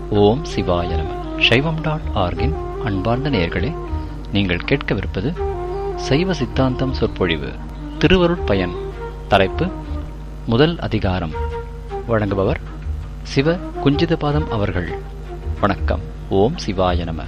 ஓம் சிவாய நம சைவம் டாட் ஆர்கின் அன்பார்ந்த நேயர்களே நீங்கள் கேட்கவிருப்பது சைவ சித்தாந்தம் சொற்பொழிவு திருவருட்பயன் தலைப்பு முதல் அதிகாரம் வழங்குபவர் சிவ குஞ்சிதபாதம் அவர்கள் வணக்கம் ஓம் சிவாய நம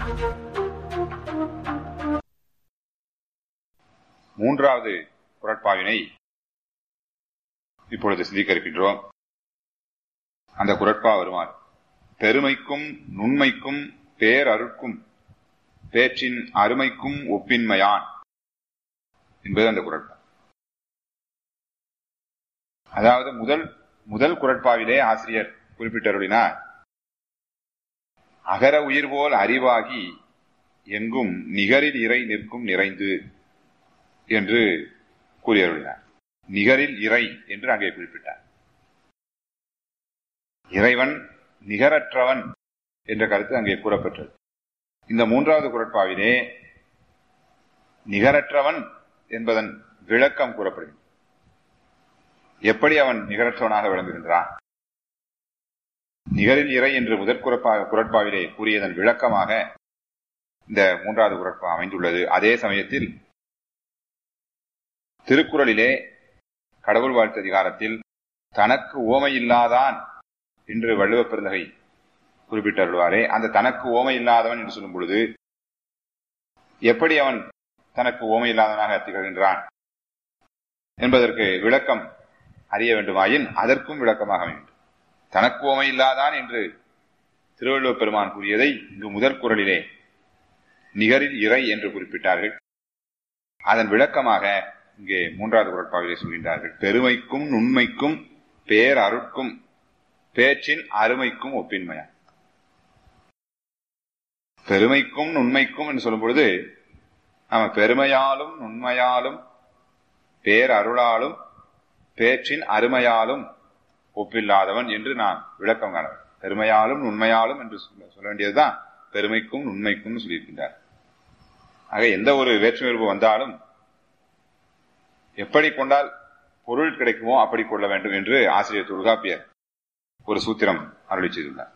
மூன்றாவது குரட்பாவினை இப்பொழுது சிந்திக்க இருக்கின்றோம் அந்த குரட்பா வருமாறு பெருமைக்கும் நுண்மைக்கும் பேரருட்கும் பேச்சின் அருமைக்கும் ஒப்பின்மையான் என்பது அந்த குரட்பா அதாவது முதல் முதல் குரட்பாவிலே ஆசிரியர் குறிப்பிட்டருளினார் அகர உயிர் போல் அறிவாகி எங்கும் நிகரில் இறை நிற்கும் நிறைந்து என்று கூறியருளினார் நிகரில் இறை என்று அங்கே குறிப்பிட்டார் இறைவன் நிகரற்றவன் என்ற கருத்து அங்கே கூறப்பட்டது இந்த மூன்றாவது குரட்பாவிலே நிகரற்றவன் என்பதன் விளக்கம் கூறப்படுகிறது எப்படி அவன் நிகரற்றவனாக விளங்குகின்றான் நிகரில் இறை என்று முதற் குரப்பா குரட்பாவிலே கூறியதன் விளக்கமாக இந்த மூன்றாவது குரட்பா அமைந்துள்ளது அதே சமயத்தில் திருக்குறளிலே கடவுள் வாழ்த்து அதிகாரத்தில் தனக்கு ஓமை இல்லாதான் என்று வள்ளுவ பெருந்தகை குறிப்பிட்டருள்வாரே அந்த தனக்கு ஓமை இல்லாதவன் என்று சொல்லும் பொழுது எப்படி அவன் தனக்கு ஓமை இல்லாதவனாக திகழ்கின்றான் என்பதற்கு விளக்கம் அறிய வேண்டுமாயின் அதற்கும் விளக்கமாக வேண்டும் தனக்கு ஓமை இல்லாதான் என்று திருவள்ளுவ பெருமான் கூறியதை இங்கு முதற் குரலிலே நிகரில் இறை என்று குறிப்பிட்டார்கள் அதன் விளக்கமாக இங்கே மூன்றாவது குரட்பாவிலே சொல்கின்றார்கள் பெருமைக்கும் நுண்மைக்கும் பேரருட்கும் பேச்சின் அருமைக்கும் ஒப்பின்மையா பெருமைக்கும் நுண்மைக்கும் என்று சொல்லும் பொழுது நம்ம பெருமையாலும் நுண்மையாலும் பேரருளாலும் பேச்சின் அருமையாலும் ஒப்பில்லாதவன் என்று நான் விளக்கம் காண பெருமையாலும் நுண்மையாலும் என்று சொல்ல வேண்டியதுதான் பெருமைக்கும் நுண்மைக்கும் சொல்லியிருக்கின்றார் ஆக எந்த ஒரு வேற்றுமை உறவு வந்தாலும் எப்படி கொண்டால் பொருள் கிடைக்குமோ அப்படி கொள்ள வேண்டும் என்று ஆசிரியர் தொல்காப்பியர் ஒரு சூத்திரம் அருளி செய்துள்ளார்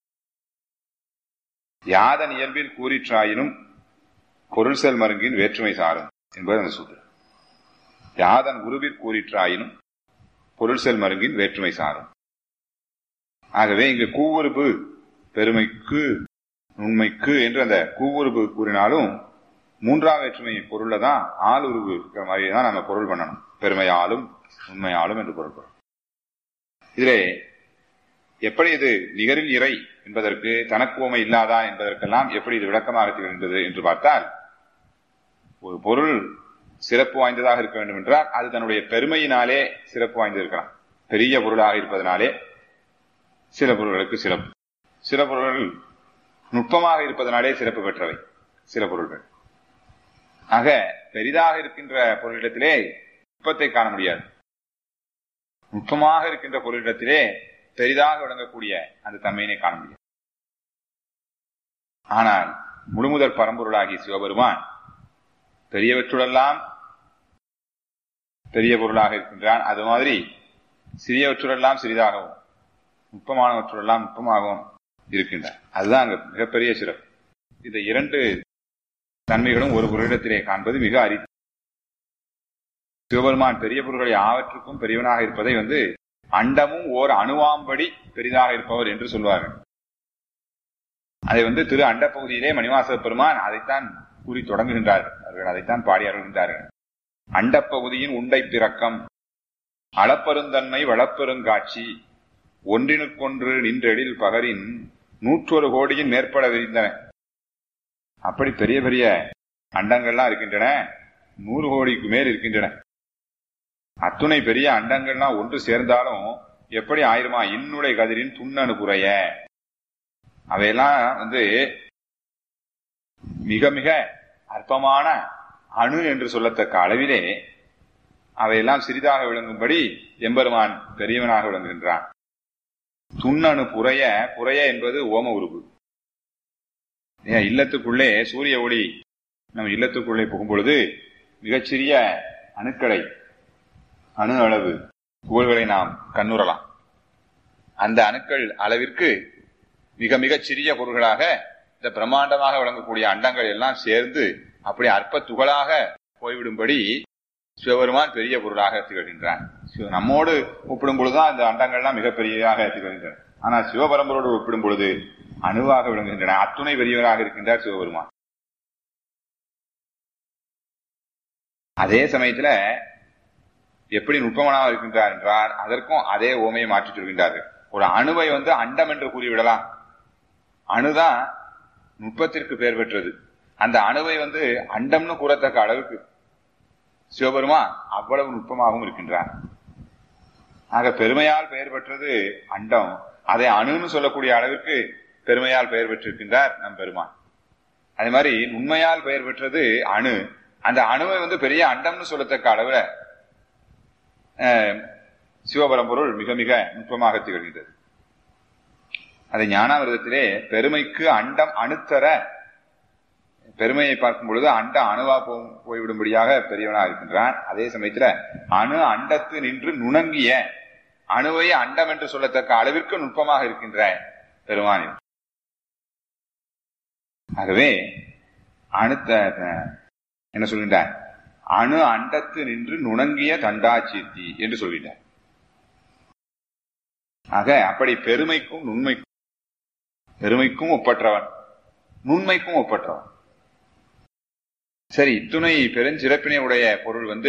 யாதன் இயல்பில் கூறிற்றாயினும் பொருள் செல் மருங்கின் வேற்றுமை சாரும் என்பது அந்த சூத்திரம் யாதன் உருவிற் கூறிற்றாயினும் பொருள் செல் மருங்கின் வேற்றுமை சாரும் ஆகவே இங்கு கூவுறுப்பு பெருமைக்கு உண்மைக்கு என்று அந்த கூவுறுப்பு கூறினாலும் மூன்றாம் வேற்றுமை பொருள்ல தான் ஆள் உருவு இருக்கிற மாதிரி தான் நம்ம பொருள் பண்ணணும் பெருமையாலும் உண்மையாலும் என்று பொருள் பண்ணணும் இதிலே எப்படி இது நிகரில் இறை என்பதற்கு தனக்குவமை இல்லாதா என்பதற்கெல்லாம் எப்படி இது விளக்கமாக திகழ்கின்றது என்று பார்த்தால் ஒரு பொருள் சிறப்பு வாய்ந்ததாக இருக்க வேண்டும் என்றால் அது தன்னுடைய பெருமையினாலே சிறப்பு வாய்ந்திருக்கலாம் பெரிய பொருளாக இருப்பதனாலே சில பொருள்களுக்கு சிறப்பு சில பொருள்கள் நுட்பமாக இருப்பதனாலே சிறப்பு பெற்றவை சில பொருள்கள் ஆக பெரிதாக இருக்கின்ற பொருளிடத்திலே நுட்பத்தை காண முடியாது நுட்பமாக இருக்கின்ற பொருளிடத்திலே பெரிதாக விளங்கக்கூடிய அந்த தன்மையினை காண முடியும் ஆனால் முழுமுதற் பரம்பொருளாகி சிவபெருமான் பெரியவற்றுடெல்லாம் பெரிய பொருளாக இருக்கின்றான் அது மாதிரி சிறியவற்றுடெல்லாம் சிறிதாகவும் நுட்பமானவற்றுடெல்லாம் நுட்பமாகவும் இருக்கின்றான் அதுதான் அங்க மிகப்பெரிய சிறப்பு இந்த இரண்டு தன்மைகளும் ஒரு பொருளிடத்திலே காண்பது மிக அரி சிவபெருமான் பெரிய பொருள்களை ஆவற்றுக்கும் பெரியவனாக இருப்பதை வந்து அண்டமும் ஓர் அணுவாம்படி பெரிதாக இருப்பவர் என்று சொல்வார்கள் அதை வந்து திரு அண்ட பகுதியிலே மணிவாச பெருமான் அதைத்தான் கூறி தொடங்குகின்றார்கள் அவர்கள் அதைத்தான் பாடி அருள்கின்றார்கள் அண்டப்பகுதியின் உண்டை பிறக்கம் அளப்பெருந்தன்மை வளப்பெருங்காட்சி ஒன்றினுக்கொன்று நின்றெழில் பகரின் நூற்றொரு கோடியின் மேற்பட விரிந்தன அப்படி பெரிய பெரிய அண்டங்கள்லாம் இருக்கின்றன நூறு கோடிக்கு மேல் இருக்கின்றன அத்துணை பெரிய அண்டங்கள்லாம் ஒன்று சேர்ந்தாலும் எப்படி ஆயிருமா இன்னுடைய கதிரின் துண்ணனு குறைய அவையெல்லாம் வந்து மிக மிக அற்பமான அணு என்று சொல்லத்தக்க அளவிலே அவையெல்லாம் சிறிதாக விளங்கும்படி எம்பெருமான் பெரியவனாக விளங்குகின்றான் துண்ணணு புறைய புறைய என்பது ஓம உருவு இல்லத்துக்குள்ளே சூரிய ஒளி நம்ம இல்லத்துக்குள்ளே புகும் பொழுது மிகச்சிறிய அணுக்களை அணு அளவு துகள்களை நாம் கண்ணுறலாம் அந்த அணுக்கள் அளவிற்கு மிக மிக சிறிய பொருள்களாக இந்த பிரம்மாண்டமாக விளங்கக்கூடிய அண்டங்கள் எல்லாம் சேர்ந்து அப்படி அற்ப துகளாக போய்விடும்படி சிவபெருமான் பெரிய பொருளாக திகழ்கின்றான் சிவ- நம்மோடு ஒப்பிடும் பொழுதுதான் இந்த அண்டங்கள்லாம் மிகப்பெரியதாக திகழ்கின்றன ஆனால் சிவபரம்பரோடு ஒப்பிடும் பொழுது அணுவாக விளங்குகின்றன அத்துணை பெரியவராக இருக்கின்றார் சிவபெருமான் அதே சமயத்துல எப்படி நுட்பமானவர் இருக்கின்றார் என்றால் அதற்கும் அதே ஓமையை மாற்றிச் சொல்கின்றார்கள் ஒரு அணுவை வந்து அண்டம் என்று கூறிவிடலாம் அணுதான் நுட்பத்திற்கு பெயர் பெற்றது அந்த அணுவை வந்து அண்டம்னு கூறத்தக்க அளவுக்கு சிவபெருமான் அவ்வளவு நுட்பமாகவும் இருக்கின்றார் ஆக பெருமையால் பெயர் பெற்றது அண்டம் அதை அணுன்னு சொல்லக்கூடிய அளவிற்கு பெருமையால் பெயர் பெற்றிருக்கின்றார் நம் பெருமான் அதே மாதிரி உண்மையால் பெயர் பெற்றது அணு அந்த அணுவை வந்து பெரிய அண்டம்னு சொல்லத்தக்க அளவுல அஹ், சிவபரம்பொருள் மிக மிக நுட்பமாக திகழ்கின்றது அதை ஞானாமிரதத்திலே பெருமைக்கு அண்டம் அணுத்தர பெருமையை பார்க்கும் பொழுது அண்ட அணுவா போ போய்விடும்படியாக பெரியவனாக இருக்கின்றான் அதே சமயத்துல அணு அண்டத்து நின்று நுணங்கிய அணுவை அண்டம் என்று சொல்லத்தக்க அளவிற்கு நுட்பமாக இருக்கின்ற பெருமான் இவன். ஆகவே அணுத்த அஹ், என்ன சொல்கின்றார் அணு அண்டத்து நின்று நுணங்கிய தண்டாச்சீர்த்தி என்று சொல்கின்றார் ஆக அப்படி பெருமைக்கும் நுண்மைக்கும் பெருமைக்கும் ஒப்பற்றவன் நுண்மைக்கும் ஒப்பற்றவன் சரி இத்துணை பெருஞ்சிறப்பினை உடைய பொருள் வந்து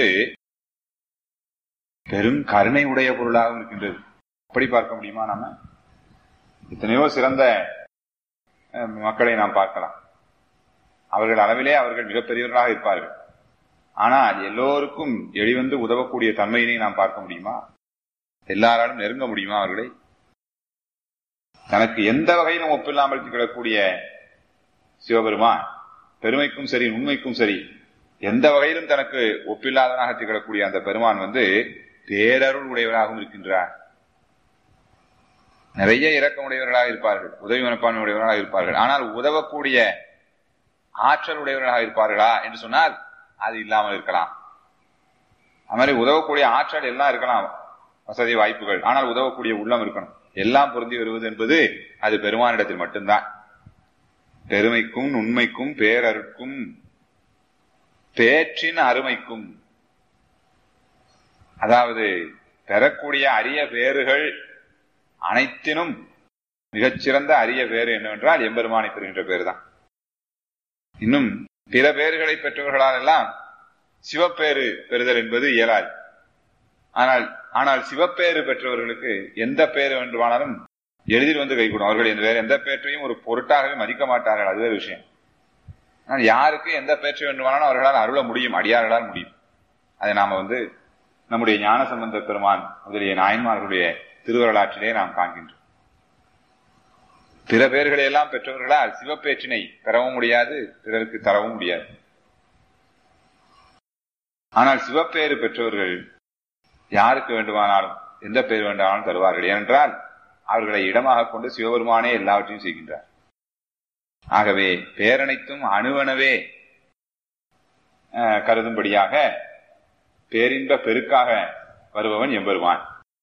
பெரும் கருணை உடைய பொருளாகவும் இருக்கின்றது அப்படி பார்க்க முடியுமா நாம எத்தனையோ சிறந்த அஹ், மக்களை நாம் பார்க்கலாம் அவர்கள் அளவிலே அவர்கள் மிகப்பெரியவர்களாக இருப்பார்கள் ஆனால் எல்லோருக்கும் எளிவந்து உதவக்கூடிய தன்மையினை நாம் பார்க்க முடியுமா எல்லாராலும் நெருங்க முடியுமா அவர்களை தனக்கு எந்த வகையிலும் ஒப்பில்லாமல் திகழக்கூடிய சிவபெருமான் பெருமைக்கும் சரி உண்மைக்கும் சரி எந்த வகையிலும் தனக்கு ஒப்பில்லாதவனாக திகழக்கூடிய அந்த பெருமான் வந்து பேரருள் உடையவராகவும் இருக்கின்றார் நிறைய இரக்கம் உடையவர்களாக இருப்பார்கள் உதவி மனப்பான்மை உடையவர்களாக இருப்பார்கள் ஆனால் உதவக்கூடிய ஆற்றல் உடையவர்களாக இருப்பார்களா என்று சொன்னால் அது இல்லாமல் இருக்கலாம் அது மாதிரி உதவக்கூடிய ஆற்றல் எல்லாம் இருக்கலாம் வசதி வாய்ப்புகள் ஆனால் உதவக்கூடிய உள்ளம் இருக்கணும் எல்லாம் பொருந்தி வருவது என்பது அது பெருமானிடத்தில் மட்டும்தான் பெருமைக்கும் உண்மைக்கும் பேரருக்கும் பேற்றின் அருமைக்கும் அதாவது பெறக்கூடிய அரிய பேறுகள் அனைத்தினும் மிகச்சிறந்த அரிய பேறு என்னவென்றால் எம்பெருமானை பெறுகின்ற பேர் தான் இன்னும் பிற பேறுகளை பெற்றவர்களால் எல்லாம் சிவப்பேறு பெறுதல் என்பது இயலாது ஆனால் ஆனால் சிவப்பேறு பெற்றவர்களுக்கு எந்த பேர் வேண்டுமானாலும் எளிதில் வந்து கைகூடும் அவர்கள் இந்த வேற எந்த பேற்றையும் ஒரு பொருட்டாகவே மதிக்க மாட்டார்கள் அது வேறு விஷயம் ஆனால் யாருக்கு எந்த பேற்றை வேண்டுமானாலும் அவர்களால் அருள முடியும் அடியார்களால் முடியும் அதை நாம வந்து நம்முடைய ஞான சம்பந்த பெருமான் முதலிய நாயன்மார்களுடைய திருவரலாற்றிலே நாம் காண்கின்றோம் பிற பேர்களை எல்லாம் பெற்றவர்களால் சிவப்பேற்றினை பெறவும் முடியாது பிறருக்கு தரவும் முடியாது ஆனால் சிவப்பேறு பெற்றவர்கள் யாருக்கு வேண்டுமானாலும் எந்த பேர் வேண்டுமானாலும் தருவார்கள் ஏனென்றால் அவர்களை இடமாக கொண்டு சிவபெருமானே எல்லாவற்றையும் செய்கின்றார் ஆகவே பேரனைத்தும் அணுவனவே அஹ், கருதும்படியாக பேரின்ப பெருக்காக வருபவன் எம்பெருமான்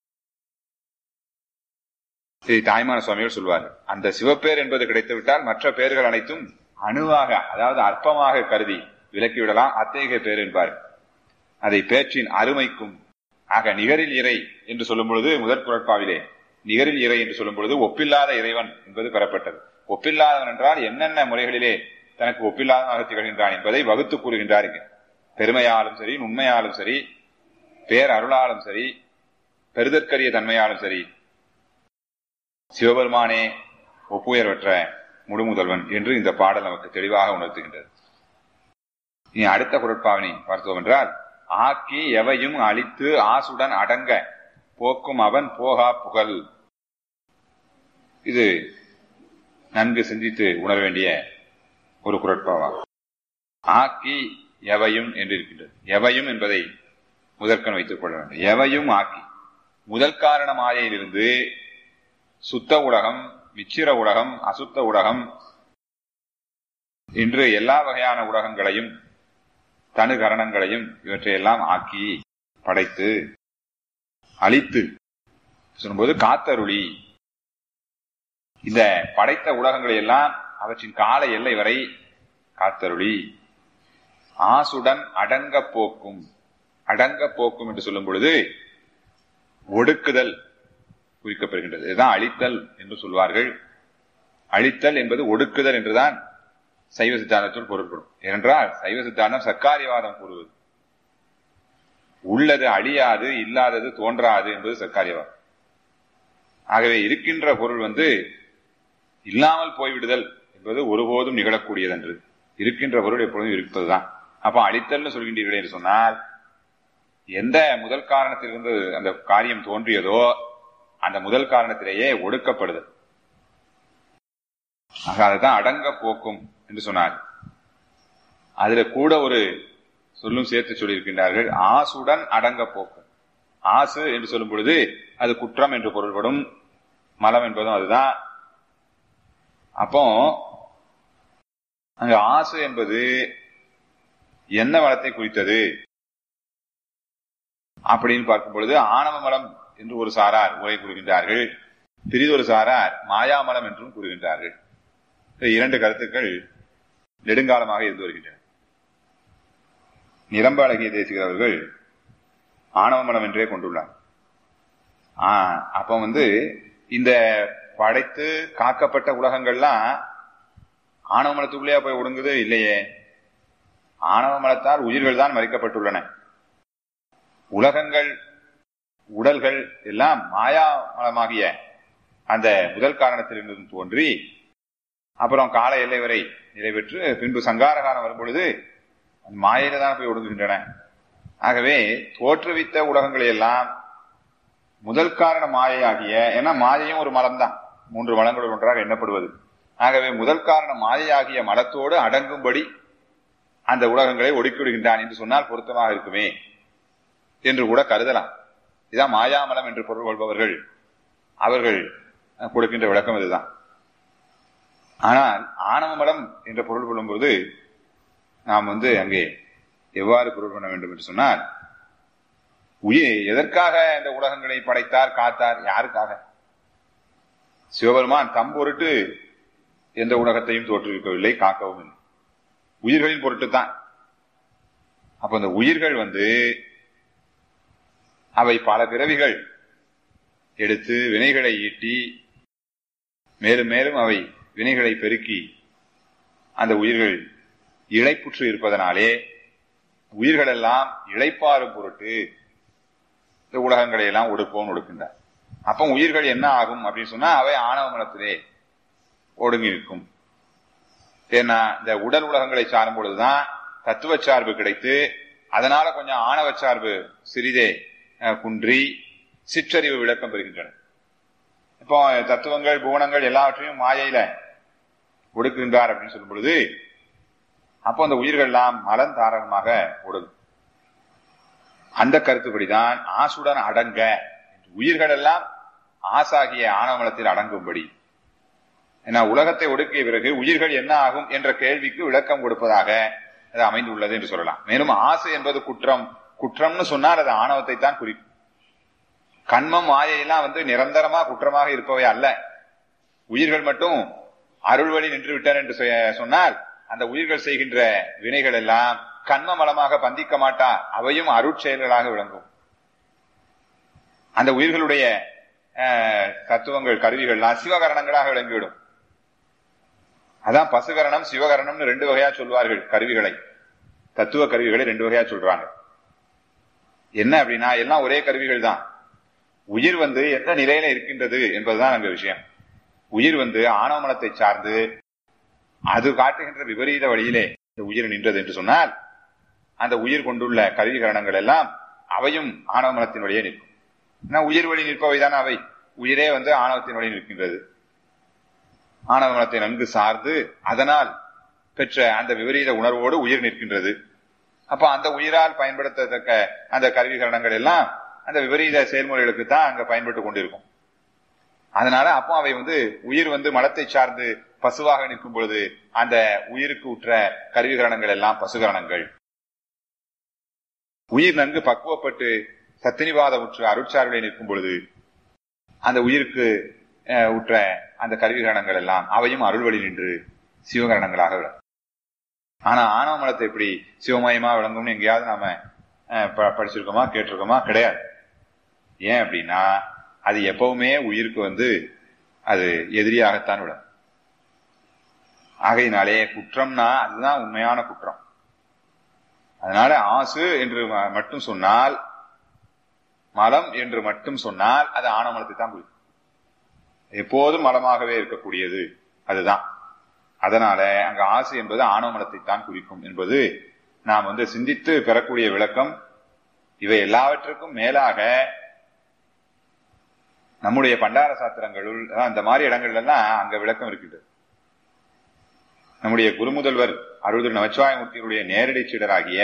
இதை தாய்மான சுவாமிகள் சொல்வார் அந்த சிவப்பேர் என்பது கிடைத்துவிட்டால் மற்ற பேர்கள் அனைத்தும் அணுவாக அதாவது அற்பமாக கருதி விலக்கிவிடலாம் அத்தகைய பேர் என்பார் அதை பேற்றின் அருமைக்கும் ஆக நிகரில் இறை என்று சொல்லும் பொழுது முதற் குரட்பாவிலே நிகரில் இறை என்று சொல்லும் பொழுது ஒப்பில்லாத இறைவன் என்பது பெறப்பட்டது ஒப்பில்லாதவன் என்றால் என்னென்ன முறைகளிலே தனக்கு ஒப்பில்லாதவனாக திகழ்கின்றான் என்பதை வகுத்து கூறுகின்றார் இங்க பெருமையாலும் சரி உண்மையாலும் சரி பேர் அருளாலும் சரி பெருதற்கரிய தன்மையாலும் சரி சிவபெருமானே ஒப்புயர்வற்ற முழுமுதல்வன் என்று இந்த பாடல் நமக்கு தெளிவாக உணர்த்துகின்றது இனி அடுத்த குரட்பாவினை பார்த்தோம் என்றால் ஆக்கி எவையும் அழித்து ஆசுடன் அடங்க போக்கும் அவன் போகா புகழ் இது நன்கு சிந்தித்து உணர வேண்டிய ஒரு குரட்பாவாகும் ஆக்கி எவையும் என்று இருக்கின்றது எவையும் என்பதை முதற்கண் வைத்துக் கொள்ள வேண்டும் எவையும் ஆக்கி முதல் காரண மாயையிலிருந்து சுத்த உலகம் மிச்சிர உலகம் அசுத்த உலகம் இன்று எல்லா வகையான உலகங்களையும் தனு கரணங்களையும் இவற்றையெல்லாம் ஆக்கி படைத்து அழித்து சொல்லும்போது காத்தருளி இந்த படைத்த உலகங்களை எல்லாம் அவற்றின் கால எல்லை வரை காத்தருளி ஆசுடன் அடங்க போக்கும் அடங்க போக்கும் என்று சொல்லும் பொழுது ஒடுக்குதல் குறிக்கப்படுகின்றது இதுதான் அழித்தல் என்று சொல்வார்கள் அழித்தல் என்பது ஒடுக்குதல் என்றுதான் சைவ சித்தாந்தத்தில் பொருள்படும் ஏனென்றால் சைவ சித்தாந்தம் சர்க்காரியவாதம் கூறுவது உள்ளது அழியாது இல்லாதது தோன்றாது என்பது சர்க்காரியவாதம் ஆகவே இருக்கின்ற பொருள் வந்து இல்லாமல் போய்விடுதல் என்பது ஒருபோதும் நிகழக்கூடியதன்று இருக்கின்ற பொருள் எப்பொழுதும் இருப்பதுதான் அப்ப அழித்தல்னு சொல்கின்றீர்களே என்று சொன்னால் எந்த முதல் காரணத்திலிருந்து அந்த காரியம் தோன்றியதோ அந்த முதல் காரணத்திலேயே ஒடுக்கப்படுதல் ஆக அதுதான் அடங்க போக்கும் என்று சொன்னார் அதுல கூட ஒரு சொல்லும் சேர்த்து சொல்லியிருக்கின்றார்கள் ஆசுடன் அடங்க போக்கும் ஆசு என்று சொல்லும் பொழுது அது குற்றம் என்று பொருள்படும் மலம் என்பதும் அதுதான் அப்போ அங்க ஆசு என்பது என்ன மலத்தை குறித்தது அப்படின்னு பார்க்கும் பொழுது ஆணவ மலம் என்று ஒரு சாரார் உரை கூறுகின்றார்கள் பிரிதொரு சாரார் மாயாமலம் என்றும் கூறுகின்றார்கள் இரண்டு கருத்துக்கள் நெடுங்காலமாக இருந்து வருகின்றன நிரம்ப அழகிய தேசிகர் அவர்கள் ஆணவ மலம் என்றே கொண்டுள்ளார் அப்ப வந்து இந்த படைத்து காக்கப்பட்ட உலகங்கள்லாம் ஆணவ மலத்துக்குள்ளேயா போய் ஒடுங்குது இல்லையே ஆணவ மலத்தால் உயிர்கள் தான் மறிக்கப்பட்டுள்ளன உலகங்கள் உடல்கள் எல்லாம் மாயா மலமாகிய அந்த முதல் காரணத்திலிருந்து தோன்றி அப்புறம் கால எல்லை வரை நிறைவேற்று பின்பு சங்கார காலம் வரும்பொழுது மாயில தான் போய் ஒடுங்குகின்றன ஆகவே தோற்றுவித்த உலகங்களை எல்லாம் முதல் காரண மாயையாகிய ஏன்னா மாயையும் ஒரு மலம் தான் மூன்று மலங்கள் ஒன்றாக எண்ணப்படுவது ஆகவே முதல் காரண மாயையாகிய மலத்தோடு அடங்கும்படி அந்த உலகங்களை ஒடுக்கிவிடுகின்றான் என்று சொன்னால் பொருத்தமாக இருக்குமே என்று கூட கருதலாம் இதான் மாயாமலம் என்று பொருள் கொள்பவர்கள் அவர்கள் கொடுக்கின்ற விளக்கம் இதுதான் ஆனால் ஆணவ மலம் என்ற பொருள் கொள்ளும்போது நாம் வந்து அங்கே எவ்வாறு பொருள் பண்ண வேண்டும் என்று சொன்னால் உயிர் எதற்காக இந்த உலகங்களை படைத்தார் காத்தார் யாருக்காக சிவபெருமான் தம் பொருட்டு எந்த உலகத்தையும் தோற்றுவிக்கவில்லை காக்கவும் இல்லை உயிர்களின் பொருட்டு தான் அப்ப இந்த உயிர்கள் வந்து அவை பல பிறவிகள் எடுத்து வினைகளை ஈட்டி மேலும் மேலும் அவை வினைகளை பெருக்கி அந்த உயிர்கள் இழைப்புற்று இருப்பதனாலே உயிர்கள் எல்லாம் இழைப்பாரும் பொருட்டு இந்த உலகங்களை எல்லாம் ஒடுப்போம் ஒடுக்கின்றார் அப்ப உயிர்கள் என்ன ஆகும் அப்படின்னு சொன்னா அவை ஆணவ மலத்திலே ஒடுங்கி இருக்கும் ஏன்னா இந்த உடல் உலகங்களை சாரும் பொழுதுதான் தத்துவ சார்பு கிடைத்து அதனால கொஞ்சம் ஆணவ சார்பு சிறிதே குன்றி சிற்றறிவு விளக்கம் பெறுகின்றன இப்போ தத்துவங்கள் குணங்கள் எல்லாவற்றையும் மாயையில ஒடுக்குகின்றார் அப்படின்னு சொல்லும் பொழுது அப்போ அந்த உயிர்கள் எல்லாம் மலன் தாரகமாக ஒடுங்கும் அந்த கருத்துப்படிதான் ஆசுடன் அடங்க உயிர்கள் எல்லாம் ஆசாகிய ஆணவமலத்தில் அடங்கும்படி ஏன்னா உலகத்தை ஒடுக்கிய பிறகு உயிர்கள் என்ன ஆகும் என்ற கேள்விக்கு விளக்கம் கொடுப்பதாக அது அமைந்துள்ளது என்று சொல்லலாம் மேலும் ஆசை என்பது குற்றம் குற்றம்னு சொன்னால் அது ஆணவத்தை தான் குறிக்கும் கண்மம் மாயையெல்லாம் வந்து நிரந்தரமா குற்றமாக இருப்பவை அல்ல உயிர்கள் மட்டும் அருள் வழி நின்று விட்டன என்று சொன்னால் அந்த உயிர்கள் செய்கின்ற வினைகள் எல்லாம் கண்ம மலமாக பந்திக்க மாட்டா அவையும் அருட்செயல்களாக விளங்கும் அந்த உயிர்களுடைய தத்துவங்கள் கருவிகள்லாம் சிவகரணங்களாக விளங்கிவிடும் அதான் பசுகரணம் சிவகரணம்னு ரெண்டு வகையா சொல்வார்கள் கருவிகளை தத்துவ கருவிகளை ரெண்டு வகையா சொல்றாங்க என்ன அப்படின்னா எல்லாம் ஒரே கருவிகள் தான் உயிர் வந்து எந்த நிலையில இருக்கின்றது என்பதுதான் அங்க விஷயம் உயிர் வந்து ஆணவமனத்தை சார்ந்து அது காட்டுகின்ற விபரீத வழியிலே இந்த உயிர் நின்றது என்று சொன்னால் அந்த உயிர் கொண்டுள்ள கருவிகரணங்கள் எல்லாம் அவையும் ஆணவமனத்தின் வழியே நிற்கும் ஏன்னா உயிர் வழி நிற்பவை தானே அவை உயிரே வந்து ஆணவத்தின் வழி நிற்கின்றது ஆணவமனத்தை நன்கு சார்ந்து அதனால் பெற்ற அந்த விபரீத உணர்வோடு உயிர் நிற்கின்றது அப்ப அந்த உயிரால் பயன்படுத்தத்தக்க அந்த கருவிகரணங்கள் எல்லாம் அந்த விபரீத செயல்முறைகளுக்கு தான் அங்க பயன்பட்டு கொண்டிருக்கும் அதனால அப்போ அவை வந்து உயிர் வந்து மலத்தை சார்ந்து பசுவாக நிற்கும் பொழுது அந்த உயிருக்கு உற்ற கருவிகரணங்கள் எல்லாம் பசுகரணங்கள் உயிர் நன்கு பக்குவப்பட்டு சத்தினிவாத உற்று அருட்சார்பிலே நிற்கும் பொழுது அந்த உயிருக்கு அஹ், உற்ற அந்த கருவிகரணங்கள் எல்லாம் அவையும் அருள்வழி நின்று சிவகரணங்களாக விளங்கும் ஆனா ஆணவ மலத்தை எப்படி சிவமயமா விளங்கும்னு எங்கேயாவது நாம அஹ், ப- படிச்சிருக்கோமா கேட்டிருக்கோமா கிடையாது ஏன் அப்படின்னா அது எப்பவுமே உயிருக்கு வந்து அது எதிரியாகத்தான் விடும் ஆகையினாலே குற்றம்னா அதுதான் உண்மையான குற்றம் அதனால ஆசு என்று ம- மட்டும் சொன்னால் மலம் என்று மட்டும் சொன்னால் அது ஆணவமலத்தை தான் குறிக்கும் எப்போதும் மலமாகவே இருக்கக்கூடியது அதுதான் அதனால அங்க ஆசை என்பது ஆணவமலத்தை தான் குறிக்கும் என்பது நாம் வந்து சிந்தித்து பெறக்கூடிய விளக்கம் இவை எல்லாவற்றுக்கும் மேலாக நம்முடைய பண்டார சாத்திரங்களுள் அதான் இந்த மாதிரி இடங்கள்ல எல்லாம் அங்க விளக்கம் இருக்கின்றது நம்முடைய குருமுதல்வர் அருள் திரு நமச்சிவாயமூர்த்தியுடைய நேரடி சீடராகிய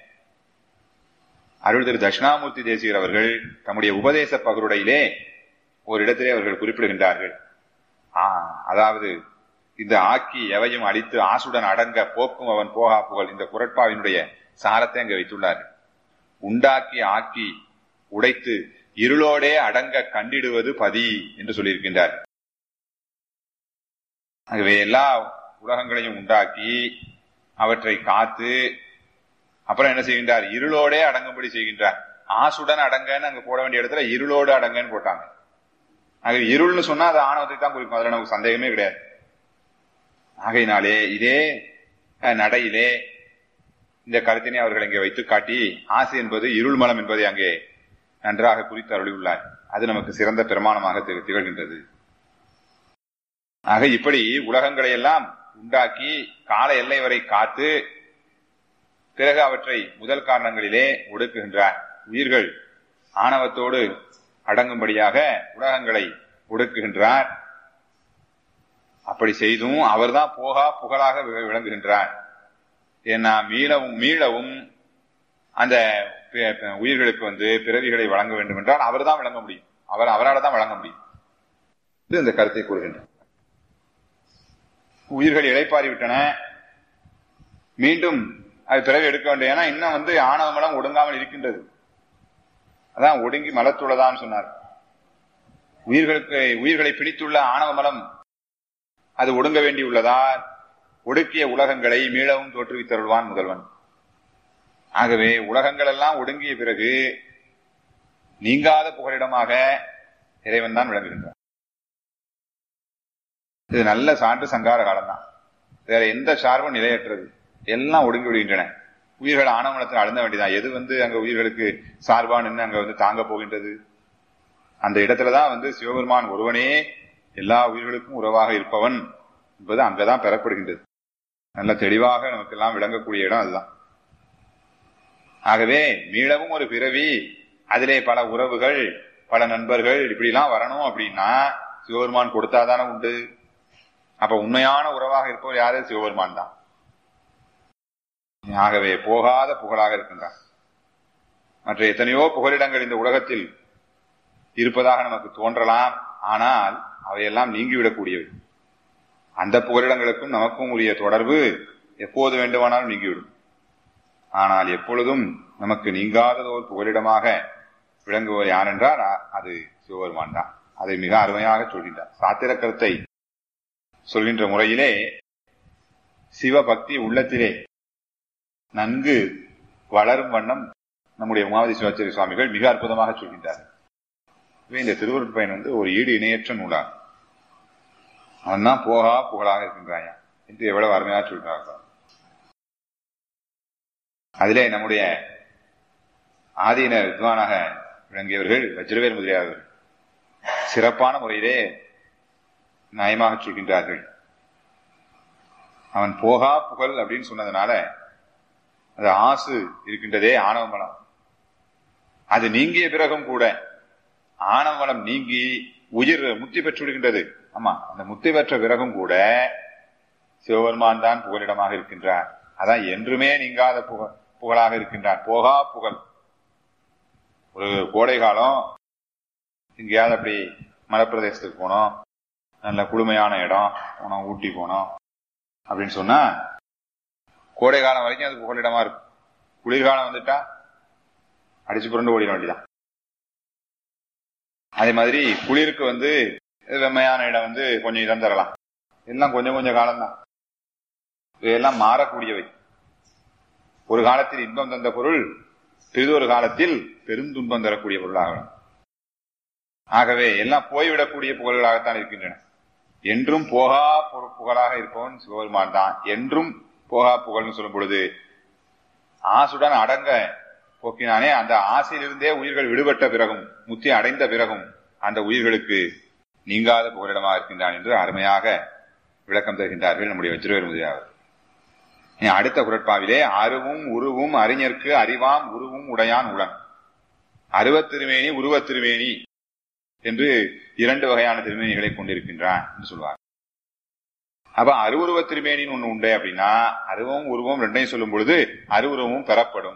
அருள் திரு தட்சிணாமூர்த்தி தேசிகர் அவர்கள் தம்முடைய உபதேச பகருடையிலே ஒரு இடத்திலே அவர்கள் குறிப்பிடுகின்றார்கள் ஆ, அதாவது இந்த ஆக்கி எவையும் அழித்து ஆசுடன் அடங்க போக்கும் அவன் போகா புகழ் இந்த குரட்பாவினுடைய சாரத்தை அங்க வைத்துள்ளார்கள் உண்டாக்கி ஆக்கி உடைத்து இருளோடே அடங்க கண்டிடுவது பதி என்று சொல்லியிருக்கின்றார் ஆகவே எல்லா உலகங்களையும் உண்டாக்கி அவற்றை காத்து அப்புறம் என்ன செய்கின்றார் இருளோடே அடங்கும்படி செய்கின்றார் ஆசுடன் அடங்கன்னு அங்க போட வேண்டிய இடத்துல இருளோடு அடங்கன்னு போட்டாங்க ஆக இருள்னு சொன்னா அது ஆணவத்தை தான் குறிக்கும் அதுல நமக்கு சந்தேகமே கிடையாது ஆகையினாலே இதே அஹ், நடையிலே இந்த கருத்தினை அவர்கள் இங்கே வைத்து காட்டி ஆசை என்பது இருள் மலம் என்பதை அங்கே நன்றாக குறித்து அருளியுள்ளார் அது நமக்கு சிறந்த பிரமாணமாக திக- திகழ்கின்றது ஆக இப்படி உலகங்களை எல்லாம் உண்டாக்கி கால எல்லை வரை காத்து பிறகு அவற்றை முதல் காரணங்களிலே ஒடுக்குகின்றார் உயிர்கள் ஆணவத்தோடு அடங்கும்படியாக உலகங்களை ஒடுக்குகின்றார் அப்படி செய்தும் அவர்தான் போகா புகழாக வி- விளங்குகின்றார் ஏன்னா மீளவும் மீளவும் அந்த பி- பி- உயிர்களுக்கு வந்து பிறவிகளை வழங்க வேண்டும் என்றால் அவர்தான் விளங்க முடியும் அவர் அவரால் தான் வழங்க முடியும் இது இந்த கருத்தை கூறுகின்றார் உயிர்கள் இளைப்பாறி விட்டன மீண்டும் அது பிறகு எடுக்க வேண்டிய ஏன்னா இன்னும் வந்து ஆணவ மலம் ஒடுங்காமல் இருக்கின்றது அதான் ஒடுங்கி மலத்துள்ளதான்னு சொன்னார் உயிர்களுக்கு உயிர்களை பிடித்துள்ள ஆணவ மலம் அது ஒடுங்க வேண்டியுள்ளதா ஒடுக்கிய உலகங்களை மீளவும் தோற்றுவித்தருள்வான் முதல்வன் ஆகவே உலகங்கள் எல்லாம் ஒடுங்கிய பிறகு நீங்காத புகலிடமாக இறைவன் தான் விளங்குகின்றான் இது நல்ல சான்று சங்கார காலம்தான் வேற எந்த சார்பும் நிலையற்றது எல்லாம் ஒடுங்கி விடுகின்றன உயிர்கள் ஆணவனத்தில் அழுந்த வேண்டியதான் எது வந்து அங்க உயிர்களுக்கு சார்பா நின்று அங்க வந்து தாங்க போகின்றது அந்த இடத்துலதான் வந்து சிவபெருமான் ஒருவனே எல்லா உயிர்களுக்கும் உறவாக இருப்பவன் என்பது அங்கதான் பெறப்படுகின்றது நல்ல தெளிவாக நமக்கு எல்லாம் விளங்கக்கூடிய இடம் அதுதான் ஆகவே மீளவும் ஒரு பிறவி அதிலே பல உறவுகள் பல நண்பர்கள் இப்படிலாம் வரணும் அப்படின்னா சிவபெருமான் கொடுத்தாதானே உண்டு அப்ப உண்மையான உறவாக இருப்பவர் யாரு சிவபெருமான் தான் ஆகவே போகாத புகழாக இருக்கின்றான் மற்ற எத்தனையோ புகலிடங்கள் இந்த உலகத்தில் இருப்பதாக நமக்கு தோன்றலாம் ஆனால் அவையெல்லாம் நீங்கிவிடக்கூடியவை அந்த புகலிடங்களுக்கும் நமக்கும் உரிய தொடர்பு எப்போது வேண்டுமானாலும் நீங்கிவிடும் ஆனால் எப்பொழுதும் நமக்கு நீங்காததோர் புகலிடமாக விளங்குவர் யார் என்றால் அ- அது சிவபெருமான் தான் அதை மிக அருமையாக சொல்கின்றார் சாத்திர கருத்தை சொல்கின்ற முறையிலே சிவபக்தி உள்ளத்திலே நன்கு வளரும் வண்ணம் நம்முடைய உமாவதி சிவாச்சாரிய சுவாமிகள் மிக அற்புதமாக சொல்கின்றார் எனவே இந்த திருவருட் பயன் வந்து ஒரு ஈடு இணையற்ற நூலாகும் அவன் தான் போகா புகழாக இருக்கின்றாயா என்று எவ்வளவு அருமையாக சொல்றாங்க அதிலே நம்முடைய ஆதீன வித்வானாக விளங்கியவர்கள் வஜ்ரவேல் முதலியார்கள் சிறப்பான முறையிலே நயமாக சொல்கின்றார்கள் அவன் போகா புகழ் அப்படின்னு சொன்னதுனால அது ஆசு இருக்கின்றதே ஆணவ மலம் அது நீங்கிய பிறகும் கூட ஆணவ மலம் நீங்கி உயிர் முக்தி பெற்று விடுகின்றது ஆமா அந்த முக்தி பெற்ற பிறகும் கூட சிவபெருமான் தான் புகலிடமாக இருக்கின்றார் அதான் என்றுமே நீங்காத புக புகழாக இருக்கின்றார் போகா புகழ் ஒரு கோடை காலம் எங்கேயாவது அப்படி மலைப்பிரதேசத்துக்கு போனோம் நல்ல குளுமையான இடம் போனோம் ஊட்டி போனோம் அப்படின்னு சொன்னா கோடை காலம் வரைக்கும் அது புகலிடமா இருக்கும் குளிர்காலம் வந்துட்டா அடிச்சு புரண்டு ஓடிட வேண்டியதான் அதே மாதிரி குளிருக்கு வந்து வெம்மையான இடம் வந்து கொஞ்சம் இடம் தரலாம் எல்லாம் கொஞ்சம் கொஞ்சம் காலம்தான் இவையெல்லாம் மாறக்கூடியவை ஒரு காலத்தில் இன்பம் தந்த பொருள் பிறிதொரு காலத்தில் பெருந்துன்பம் தரக்கூடிய பொருளாகலாம் ஆகவே எல்லாம் போய்விடக்கூடிய புகழ்களாகத்தான் இருக்கின்றன என்றும் போகா பொரு- புகழாக இருப்பவன் சிவபெருமான் தான் என்றும் போகா புகழ்னு சொல்லும் பொழுது ஆசுடன் அடங்க போக்கினானே அந்த ஆசையிலிருந்தே உயிர்கள் விடுபட்ட பிறகும் முத்தி அடைந்த பிறகும் அந்த உயிர்களுக்கு நீங்காத புகலிடமாக இருக்கின்றான் என்று அருமையாக விளக்கம் தருகின்றார்கள் நம்முடைய வஜ்ரவேல் முதலியார் இனி அடுத்த குரட்பாவிலே அருவும் உருவும் அறிஞர்க்கு அறிவாம் உருவும் உடையான் உடன் அருவத் திருமேனி உருவத் திருமேனி என்று இரண்டு வகையான திருமேனிகளை கொண்டிருக்கின்றான் என்று சொல்வார் அப்ப அருவுருவ திருமேனின்னு ஒண்ணு உண்டு அப்படின்னா அருவம் உருவம் ரெண்டையும் சொல்லும் பொழுது அருவுருவமும் பெறப்படும்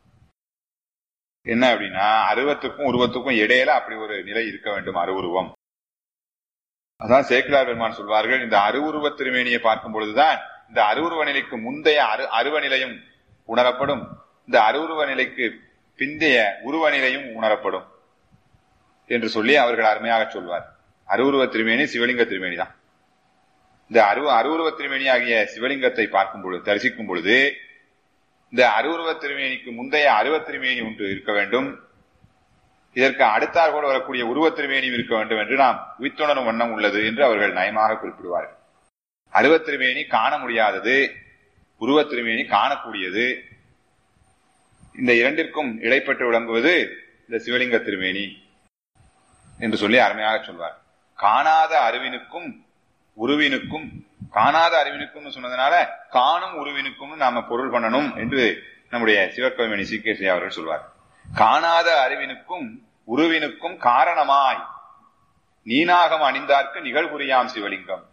என்ன அப்படின்னா அருவத்துக்கும் உருவத்துக்கும் இடையில அப்படி ஒரு நிலை இருக்க வேண்டும் அருவுருவம் அதான் சேக்கிலார் பெருமான் சொல்வார்கள் இந்த அருவுருவ திருமேனியை பார்க்கும் பொழுதுதான் இந்த அருவுருவ நிலைக்கு முந்தைய அரு அருவ நிலையும் உணரப்படும் இந்த அருவுருவ நிலைக்கு பிந்தைய உருவ நிலையும் உணரப்படும் என்று சொல்லி அவர்கள் அருமையாக சொல்வார் அருவுருவ திருமேனி சிவலிங்க திருமேனி தான் இந்த அருவ அருவுருவ திருமேனி ஆகிய சிவலிங்கத்தை பார்க்கும் பொழுது தரிசிக்கும் பொழுது இந்த அருவுருவ திருமேனிக்கு முந்தைய அருவ திருமேனி ஒன்று இருக்க வேண்டும் இதற்கு அடுத்தார் கூட வரக்கூடிய உருவ திருமேனியும் இருக்க வேண்டும் என்று நாம் உயிர்த்துணரும் வண்ணம் உள்ளது என்று அவர்கள் நயமாக குறிப்பிடுவார்கள் அருவத் திருமேனி காண முடியாதது உருவத் திருமேனி காணக்கூடியது இந்த இரண்டிற்கும் இடைப்பட்டு விளங்குவது இந்த சிவலிங்க திருமேனி என்று சொல்லி அருமையாக சொல்வார் காணாத அறிவினுக்கும் உருவினுக்கும் காணாத அறிவினுக்கும் சொன்னதுனால காணும் உருவினுக்கும் நாம பொருள் பண்ணணும் என்று நம்முடைய சிவக்கவிமணி சி கே அவர்கள் சொல்வார் காணாத அறிவினுக்கும் உருவினுக்கும் காரணமாய் நீனாகம் அணிந்தார்க்கு நிகழ்குறியாம் சிவலிங்கம்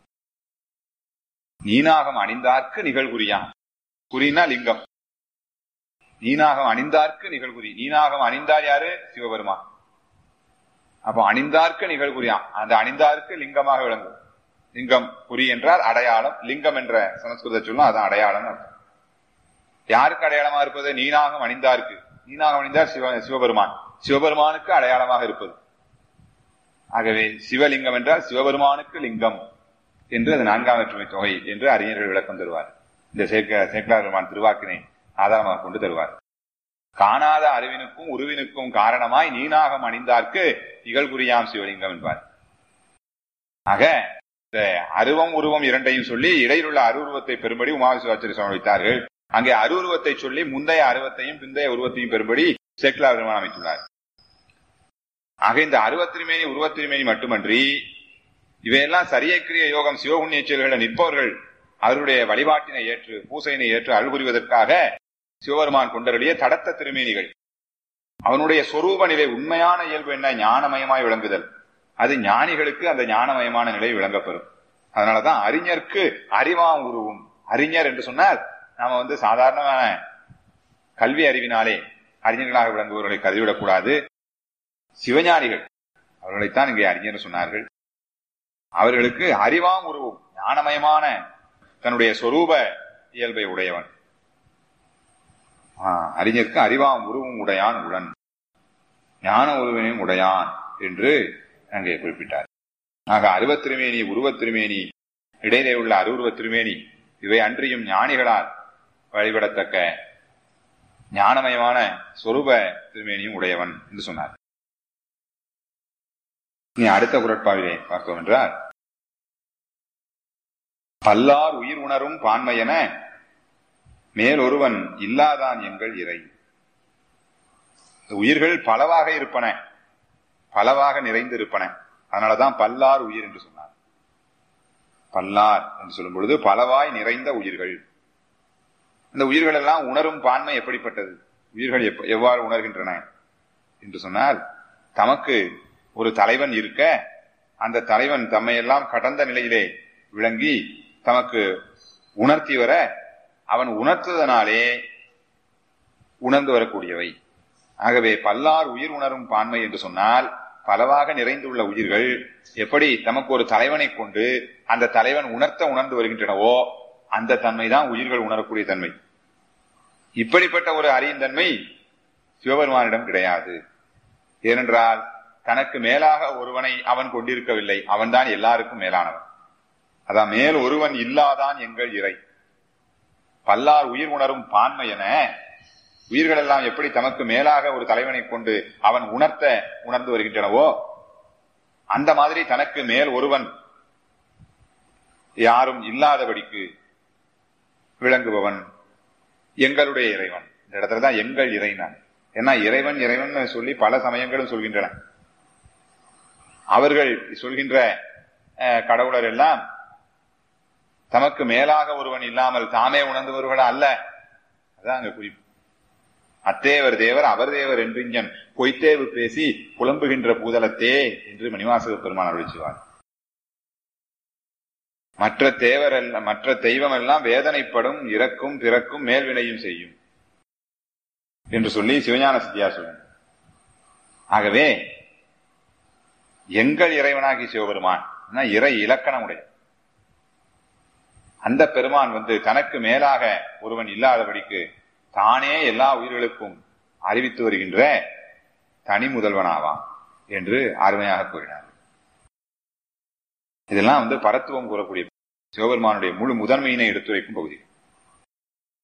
நீனாகம் அணிந்தார்க்கு நிகழ்குறியாம் குறினா லிங்கம் நீனாகம் அணிந்தார்க்கு நிகழ்குறி நீனாகம் அணிந்தார் யாரு சிவபெருமான் அப்போ அணிந்தார்க்கு நிகழ்குறியாம் அந்த அணிந்தார்க்கு லிங்கமாக விளங்கும் லிங்கம் குறி என்றால் அடையாளம் லிங்கம் என்ற சமஸ்கிருத சொல்லும் அதான் அடையாளம் அர்த்தம் யாருக்கு அடையாளமா இருப்பது நீனாகம் அணிந்தார்க்கு நீனாகம் அணிந்தார் சிவ சிவபெருமான் சிவபெருமானுக்கு அடையாளமாக இருப்பது ஆகவே சிவலிங்கம் என்றால் சிவபெருமானுக்கு லிங்கம் என்று அது நான்காம் வேற்றுமை தொகை என்று அறிஞர்கள் விளக்கம் தருவார் இந்த சேர்க்க சேக்கலார் பெருமான் திருவாக்கினை ஆதாரமாக கொண்டு தருவார் காணாத அறிவினுக்கும் உருவினுக்கும் காரணமாய் நீனாகம் அணிந்தார்க்கு இகழ்குறியாம் சிவலிங்கம் என்பார் ஆக இந்த அருவம் உருவம் இரண்டையும் சொல்லி இடையிலுள்ள அருவுருவத்தை பெறும்படி உமாவிசுவாச்சரி சுவாமி வைத்தார்கள் அங்கே அருவுருவத்தை சொல்லி முந்தைய அருவத்தையும் பிந்தைய உருவத்தையும் பெறும்படி சேக்கலார் பெருமான் அமைத்துள்ளார் ஆக இந்த அருவத்திருமேனி உருவத்திருமேனி மட்டுமன்றி இவையெல்லாம் சரியக்கிரிய யோகம் சிவபுண்ணிய செயல்களை நிற்பவர்கள் அவருடைய வழிபாட்டினை ஏற்று பூசையினை ஏற்று அருள் புரிவதற்காக சிவபெருமான் கொண்டருடைய தடத்த திருமேனிகள் அவனுடைய சொரூப நிலை உண்மையான இயல்பு என்ன ஞானமயமாய் விளங்குதல் அது ஞானிகளுக்கு அந்த ஞானமயமான நிலை விளங்கப்பெறும் அதனாலதான் அறிஞருக்கு அறிவாம் உருவும் அறிஞர் என்று சொன்னால் நாம வந்து சாதாரணமான கல்வி அறிவினாலே அறிஞர்களாக விளங்குபவர்களை கருதிவிடக்கூடாது சிவஞானிகள் அவர்களைத்தான் இங்கே அறிஞர் சொன்னார்கள் அவர்களுக்கு அறிவாம் உருவும் ஞானமயமான தன்னுடைய சொரூப இயல்பை உடையவன் அறிஞருக்கு அறிவாம் உருவும் உடையான் உடன் ஞான உருவினையும் உடையான் என்று அங்கே குறிப்பிட்டார் ஆக அருவத் திருமேனி உருவத் திருமேனி இடையிலே உள்ள அருவுருவ திருமேனி இவை அன்றியும் ஞானிகளால் வழிபடத்தக்க ஞானமயமான சொரூப திருமேனியும் உடையவன் என்று சொன்னார் நீ அடுத்த குரட்பாவிலே பார்த்தோம் என்றால் பல்லார் உயிர் உணரும் பான்மையென மேலொருவன் இல்லாதான் எங்கள் இறை உயிர்கள் பலவாக இருப்பன பலவாக நிறைந்து இருப்பன அதனாலதான் பல்லார் உயிர் என்று சொன்னார் பல்லார் என்று சொல்லும் பொழுது பலவாய் நிறைந்த உயிர்கள் இந்த உயிர்கள் எல்லாம் உணரும் பான்மை எப்படிப்பட்டது உயிர்கள் எவ்வாறு உணர்கின்றன என்று சொன்னால் தமக்கு ஒரு தலைவன் இருக்க அந்த தலைவன் தம்மையெல்லாம் கடந்த நிலையிலே விளங்கி தமக்கு உணர்த்தி வர அவன் உணர்த்துவதனாலே உணர்ந்து வரக்கூடியவை ஆகவே பல்லார் உயிர் உணரும் பான்மை என்று சொன்னால் பலவாக நிறைந்துள்ள உயிர்கள் எப்படி தமக்கு ஒரு தலைவனை கொண்டு அந்த தலைவன் உணர்த்த உணர்ந்து வருகின்றனவோ அந்த தன்மை தான் உயிர்கள் உணரக்கூடிய தன்மை இப்படிப்பட்ட ஒரு அறியும் தன்மை சிவபெருமானிடம் கிடையாது ஏனென்றால் தனக்கு மேலாக ஒருவனை அவன் கொண்டிருக்கவில்லை அவன்தான் எல்லாருக்கும் மேலானவன் அதான் மேல் ஒருவன் இல்லாதான் எங்கள் இறை பல்லார் உயிர் உணரும் பான்மை என உயிர்கள் எல்லாம் எப்படி தமக்கு மேலாக ஒரு தலைவனை கொண்டு அவன் உணர்த்த உணர்ந்து வருகின்றனவோ அந்த மாதிரி தனக்கு மேல் ஒருவன் யாரும் இல்லாதபடிக்கு விளங்குபவன் எங்களுடைய இறைவன் இந்த இடத்துல தான் எங்கள் இறைவன் ஏன்னா இறைவன் இறைவன் சொல்லி பல சமயங்களும் சொல்கின்றன அவர்கள் சொல்கின்ற அஹ், கடவுளர் எல்லாம் தமக்கு மேலாக ஒருவன் இல்லாமல் தாமே உணர்ந்தவர்கள் அல்ல அதான் அங்க குறிப்பு அத்தேவர் தேவர் அவர் தேவர் என்றிங்கன் பொய்த்தேவு பேசி புலம்புகின்ற பூதலத்தே என்று மணிவாசக பெருமான் அருளிச்சுவார் மற்ற தேவர் எல்லாம் மற்ற தெய்வம் எல்லாம் வேதனைப்படும் இறக்கும் பிறக்கும் மேல்வினையும் செய்யும் என்று சொல்லி சிவஞான சத்தியார் சொல்லுங்க ஆகவே எங்கள் இறைவனாகி சிவபெருமான் ஆனா இறை இலக்கணம் உடைய அந்த பெருமான் வந்து தனக்கு மேலாக ஒருவன் இல்லாதபடிக்கு தானே எல்லா உயிர்களுக்கும் அறிவித்து வருகின்ற தனி முதல்வனாவான் என்று அருமையாக கூறினார் இதெல்லாம் வந்து பரத்துவம் கூறக்கூடிய சிவபெருமானுடைய முழு முதன்மையினை எடுத்துரைக்கும் பகுதி